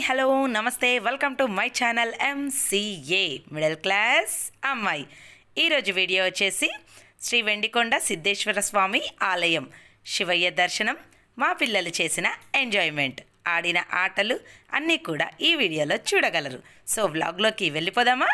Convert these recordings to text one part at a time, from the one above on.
hello namaste welcome to my channel MCA middle class అమ్మాయి ఈరోజు video వచ్చేసి శ్రీ వెండికొండ సిద్ధేశ్వర స్వామి ఆలయం శివయ్య దర్శనం మా పిల్లలు చేసిన ఎంజాయ్మెంట్ ఆడిన ఆటలు అన్నీ కూడా ఈ వీడియోలో చూడగలరు సో వ్లాగ్లోకి వెళ్ళిపోదామా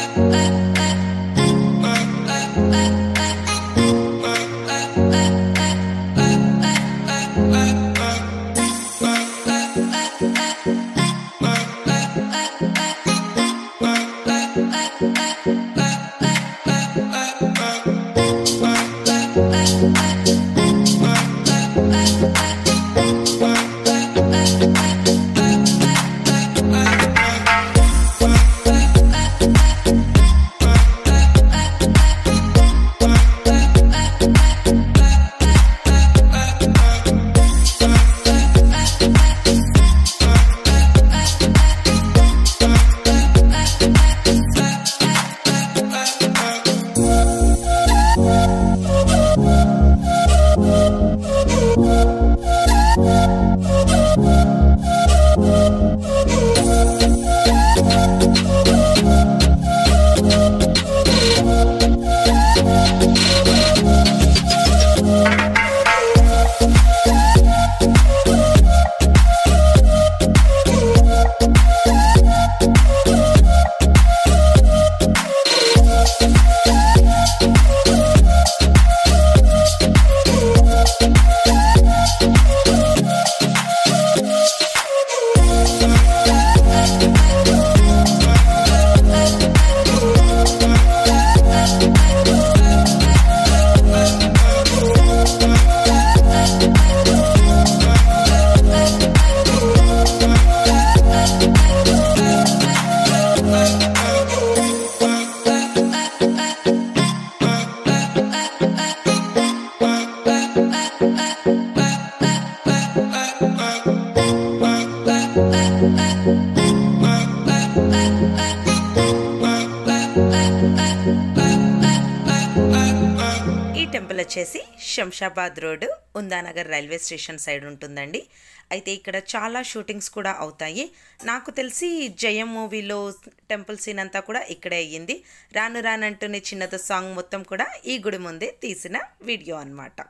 ఈ టెంపుల్ వచ్చేసి Shamshabad road Umdanagar railway station side ఉంటుందండి అయితే ఇక్కడ చాలా షూటింగ్స్ కూడా అవుతాయి నాకు తెలిసి జయం మూవీలో టెంపుల్ సీన్ అంతా కూడా ఇక్కడే అయ్యింది రాను రానంటూనే చిన్నదో సాంగ్ మొత్తం కూడా ఈ గుడి ముందే తీసిన వీడియో అన్నమాట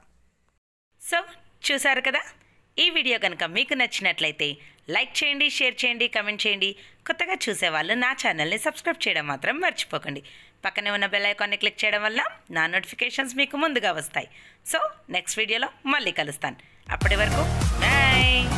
సో చూసారు కదా ఈ వీడియో కనుక మీకు నచ్చినట్లయితే లైక్ చేయండి షేర్ చేయండి కమెంట్ చేయండి కొత్తగా చూసేవాళ్ళు నా ఛానల్ని సబ్స్క్రైబ్ చేయడం మాత్రం మర్చిపోకండి పక్కనే ఉన్న బెల్ ఐకాన్ని క్లిక్ చేయడం వల్ల నా నోటిఫికేషన్స్ మీకు ముందుగా వస్తాయి సో నెక్స్ట్ వీడియోలో మళ్ళీ కలుస్తాను అప్పటి వరకు బాయ్